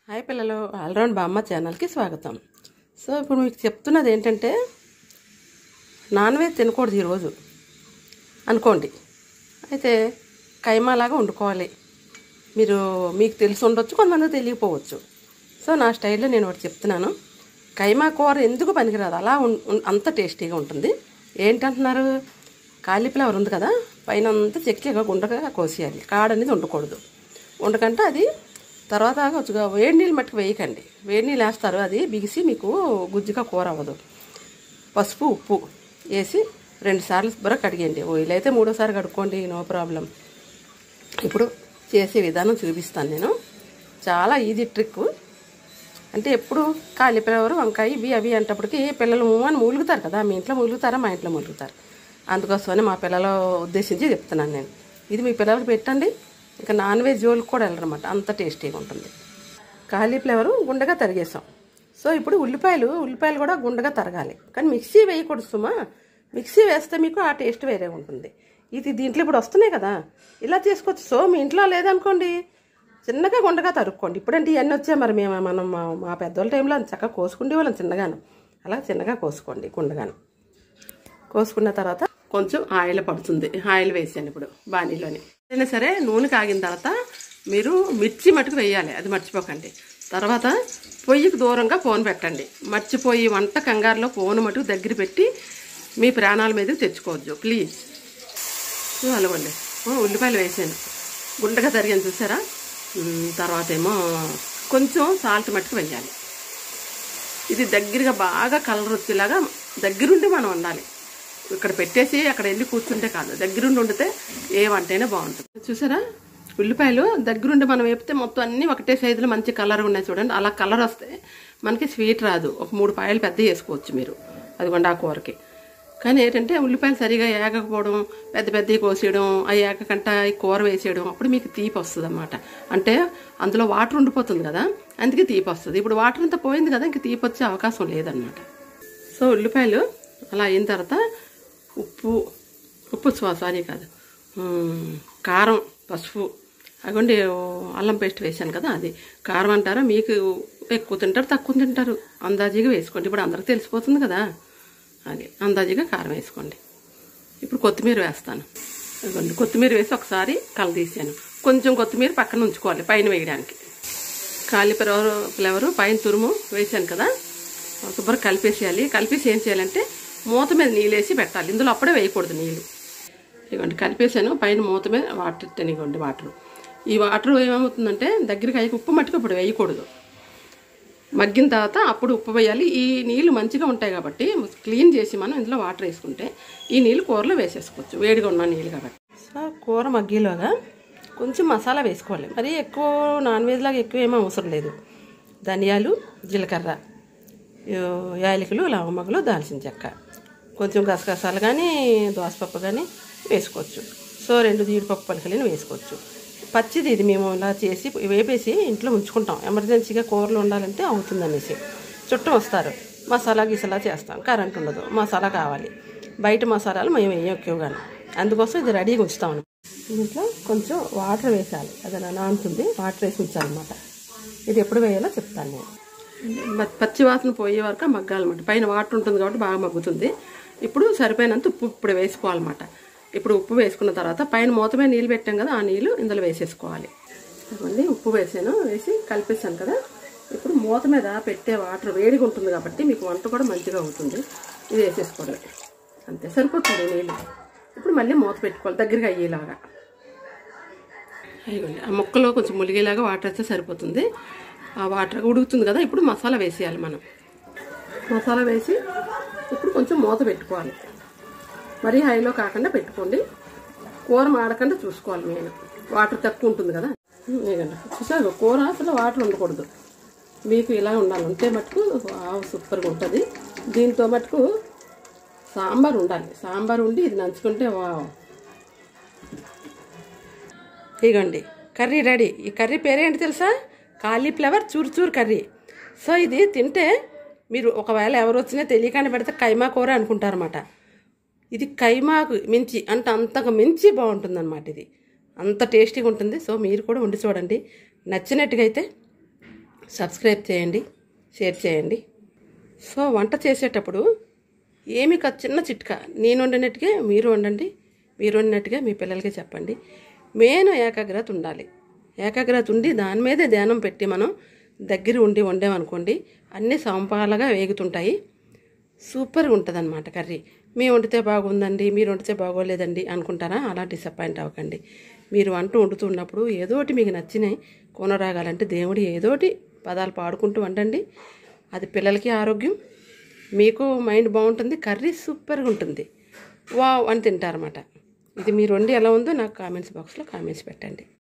Hi పిల్లలు all round బామ్మ ఛానల్కి స్వాగతం సో ఇప్పుడు మీకు చెప్తున్నది ఏంటంటే నాన్ వెజ్ తినకూడదు ఈరోజు అనుకోండి అయితే కైమాలాగా వండుకోవాలి మీరు మీకు తెలిసి ఉండొచ్చు కొంతమంది తెలియకపోవచ్చు సో నా స్టైల్లో నేను ఒకటి చెప్తున్నాను కైమా కూర ఎందుకు పనికిరాదు అలా ఉన్- ఉన్- అంత టేస్టీగా ఉంటుంది ఏంటంటున్నారు కాలీఫ్లవర్ ఉంది కదా పైన అంతా చెక్కగా గుండగా కోసేయాలి కాడ అనేది ఉండకూడదు ఉండకంటే అది తర్వాత కొంచెం వేడి నీళ్ళు మట్టుకు వేయకండి వేడి నీళ్ళు వేస్తారు అది బిగిసి మీకు గుజ్జుగా కూర అవ్వదు పసుపు ఉప్పు వేసి రెండు సార్లు శుభ్రంగా కడిగండి వీలైతే మూడోసారి కడుక్కోండి నో ప్రాబ్లం ఇప్పుడు చేసే విధానం చూపిస్తాను నేను చాలా ఈజీ ట్రిక్ అంటే ఎప్పుడు కాలీఫ్లవర్ వంకాయ ఇవి అవి అంటప్పటికి పిల్లలు ఊ అని మూలుగుతారు కదా మీ ఇంట్లో మూలుగుతారా మా ఇంట్లో మూలుగుతారు అందుకోసమని మా పిల్లల ఉద్దేశించి చెప్తున్నాను నేను ఇది మీ పిల్లలకు పెట్టండి ఇంకా నాన్ వెజ్ జోలికి కూడా వెళ్ళరన్నమాట అంత టేస్టీగా ఉంటుంది కాలీఫ్లవర్ గుండగా తరిగేసాం సో ఇప్పుడు ఉల్లిపాయలు ఉల్లిపాయలు కూడా గుండగా తరగాలి కానీ మిక్సీ వేయకూడదు సుమా మిక్సీ వేస్తే మీకు ఆ టేస్ట్ వేరే ఉంటుంది ఇది దీంట్లో ఇప్పుడు వస్తున్నాయి కదా ఇలా చేసుకోవచ్చు సో మీ ఇంట్లో లేదనుకోండి చిన్నగా గుండగా తరుక్కోండి ఇప్పుడంటే ఇవన్నీ వచ్చాయి మరి మేము మనం మా మా పెద్దోళ్ళ టైంలో అంత చక్కగా కోసుకుండే వాళ్ళం చిన్నగాను అలా చిన్నగా కోసుకోండి గుండగాను కోసుకున్న తర్వాత కొంచెం ఆయిల్ పడుతుంది ఆయిల్ వేసాను ఇప్పుడు బాణీలోని అయినా సరే నూనె కాగిన తర్వాత మీరు మిర్చి మటుకు వేయాలి అది మర్చిపోకండి తర్వాత పొయ్యికి దూరంగా ఫోన్ పెట్టండి మర్చిపోయి వంట కంగారులో ఫోన్ మటుకు దగ్గర పెట్టి మీ ప్రాణాల మీదకి తెచ్చుకోవద్దు ప్లీజ్ అలాగండి ఉల్లిపాయలు వేసాను గుండగా తరిగాను చూసారా ఉమ్, తర్వాత ఏమో కొంచెం సాల్ట్ మట్టుకు వేయాలి ఇది దగ్గరగా బాగా కలర్ వచ్చేలాగా దగ్గరుండి మనం వండాలి ఇక్కడ పెట్టేసి అక్కడ వెళ్ళి కూర్చుంటే కాదు దగ్గరుండి వండితే ఏ వంటైనా బాగుంటుంది చూసారా ఉల్లిపాయలు దగ్గరుండి మనం వేపితే మొత్తం అన్ని ఒకటే సైజులో మంచి కలర్ ఉన్నాయి చూడండి అలా కలర్ వస్తే మనకి స్వీట్ రాదు ఒక మూడు పాయలు పెద్ద వేసుకోవచ్చు మీరు అదిగోండి ఆ కూరకి కానీ ఏంటంటే ఉల్లిపాయలు సరిగా ఏగకపోవడం పెద్ద పెద్దవి కోసేయడం అవి ఏగకంట ఈ కూర వేసేయడం అప్పుడు మీకు తీపి వస్తుంది అనమాట అంటే అందులో వాటర్ ఉండిపోతుంది కదా అందుకే తీపి వస్తుంది ఇప్పుడు వాటర్ అంతా పోయింది కదా ఇంక తీపి వచ్చే అవకాశం లేదనమాట సో ఉల్లిపాయలు అలా అయిన తర్వాత ఉప్పు ఉప్పు స్వా- సారీ కాదు ఉమ్, కారం పసుపు అగోండి ఓ అల్లం పేస్ట్ వేసాను కదా అది కారం అంటారా మీకు ఎక్కువ తింటారు తక్కువ తింటారు అందాజీగా వేసుకోండి ఇప్పుడు అందరికి తెలిసిపోతుంది కదా అది అందాజీగా కారం వేసుకోండి ఇప్పుడు కొత్తిమీర వేస్తాను ఇదిగోండి కొత్తిమీర వేసి ఒకసారి కలదీసాను కొంచెం కొత్తిమీర పక్కన ఉంచుకోవాలి పైన వేయడానికి కాలీఫ్లవర్ ఫ్లేవరు పైన తురుము వేసాను కదా శుభ్రం కలిపేసేయాలి కలిపేసి ఏం చేయాలంటే మూత మీద నీళ్ళు వేసి పెట్టాలి ఇందులో అప్పుడే వేయకూడదు నీళ్ళు ఇదిగోండి కలిపేసాను పైన మూత మీద వాటర్ ఇవ్వండి వాటర్ ఈ వాటర్ ఏమవుతుందంటే దగ్గరికి అయ్యి ఉప్పు మట్టుకు ఇప్పుడు వేయకూడదు మగ్గిన తర్వాత అప్పుడు ఉప్పు వేయాలి ఈ నీళ్ళు మంచిగా ఉంటాయి కాబట్టి క్లీన్ చేసి మనం ఇందులో వాటర్ వేసుకుంటే ఈ నీళ్ళు కూరలో వేసేసుకోవచ్చు వేడిగా ఉన్న నీళ్ళు కాబట్టి సో కూర మగ్గేలోగా కొంచెం మసాలా వేసుకోవాలి మరి ఎక్కువ నాన్ వెజ్ లాగా ఎక్కువ ఏమీ అవసరం లేదు ధనియాలు జీలకర్ర యో- యాలకులు లవంగలు దాల్చిన చెక్క కొంచెం గసగసాలు కానీ దోసపప్పు కానీ వేసుకోవచ్చు సో రెండు జీడిపప్పు పలకలని వేసుకోవచ్చు పచ్చిది ఇది మేము ఇలా చేసి వేపేసి ఇంట్లో ఉంచుకుంటాం ఎమర్జెన్సీగా కూరలు ఉండాలంటే అవుతుందనేసి చుట్టం వస్తారు మసాలా గిసలా చేస్తాం కరెంట్ ఉండదు మసాలా కావాలి బయట మసాలాలు మేము వేయం ఎక్కువగాను అందుకోసం ఇది రెడీగా ఉంచుతాం దీంట్లో కొంచెం వాటర్ వేసాలి అది అలా నానుతుంది వాటర్ వేసి ఉంచాలన్నమాట ఇది ఎప్పుడు వేయాలో చెప్తాను నేను ప- పచ్చి వాసన పోయే వరకు మగ్గాలన్నమాట పైన వాటర్ ఉంటుంది కాబట్టి బాగా మగ్గుతుంది ఇప్పుడు సరిపోయినంత ఉప్పు ఇప్పుడు వేసుకోవాలన్నమాట ఇప్పుడు ఉప్పు వేసుకున్న తర్వాత పైన మూత మీద నీళ్ళు పెట్టాం కదా ఆ నీళ్ళు ఇందులో వేసేసుకోవాలి ఇదిగోండి ఉప్పు వేసాను వేసి కలిపేసాను కదా ఇప్పుడు మూత మీద పెట్టే వాటర్ వేడిగా ఉంటుంది కాబట్టి మీకు వంట కూడా మంచిగా అవుతుంది ఇది వేసేసుకోవడమే అంతే సరిపోతుంది నీళ్ళు ఇప్పుడు మళ్ళీ మూత పెట్టుకోవాలి దగ్గరగా అయ్యేలాగా అయ్యండి ఆ ముక్కలో కొంచెం ములిగేలాగా వాటర్ వేస్తే సరిపోతుంది ఆ వాటర్ ఉడుకుతుంది కదా ఇప్పుడు మసాలా వేసేయాలి మనం మసాలా వేసి ఇప్పుడు కొంచెం మూత పెట్టుకోవాలి మరీ హైలో కాకుండా పెట్టుకోండి కూర మాడకుండా చూసుకోవాలి మెయిన్ వాటర్ తక్కువ ఉంటుంది కదా ఇదిగోండి. చూసారు కూర అసలు వాటర్ ఉండకూడదు మీకు ఇలా ఉండాలి ఉంటే మటుకు వావ్ సూపర్గా ఉంటుంది దీంతో మటుకు సాంబార్ ఉండాలి సాంబార్ ఉండి ఇది నంచుకుంటే వావ్ ఇగోండి కర్రీ రెడీ ఈ కర్రీ పేరేంటి తెలుసా కాలీఫ్లవర్ చూరు కర్రీ సో ఇది తింటే మీరు ఒకవేళ ఎవరు వచ్చినా తెలియకుండా పెడితే కైమా కూర అనుకుంటారన్నమాట ఇది కైమాకు మించి అంటే అంతకు మించి బాగుంటుందన్నమాట ఇది అంత టేస్టీగా ఉంటుంది సో మీరు కూడా వండి చూడండి నచ్చినట్టుగా అయితే సబ్స్క్రైబ్ చేయండి షేర్ చేయండి సో వంట చేసేటప్పుడు ఏమి కాదు చిన్న చిట్కా నేను వండినట్టుగా మీరు వండండి మీరు వండినట్టుగా మీ పిల్లలకి చెప్పండి మెయిన్ ఏకాగ్రత ఉండాలి ఏకాగ్రత ఉండి దాని మీదే ధ్యానం పెట్టి మనం దగ్గర ఉండి వండామనుకోండి అన్నీ సంపాలగా వేగుతుంటాయి సూపర్గా ఉంటుంది అనమాట కర్రీ మేము వండితే బాగుందండి మీరు వండితే బాగోలేదండి అనుకుంటారా అలా డిసప్పాయింట్ అవ్వకండి మీరు వంట వండుతున్నప్పుడు ఏదోటి మీకు నచ్చినాయి కొనరాగాలంటే దేవుడు ఏదోటి పదాలు పాడుకుంటూ వండండి అది పిల్లలకి ఆరోగ్యం మీకు మైండ్ బాగుంటుంది కర్రీ సూపర్గా ఉంటుంది వా అని తింటారన్నమాట ఇది మీరు వండి ఎలా ఉందో నాకు కామెంట్స్ బాక్స్లో కామెంట్స్ పెట్టండి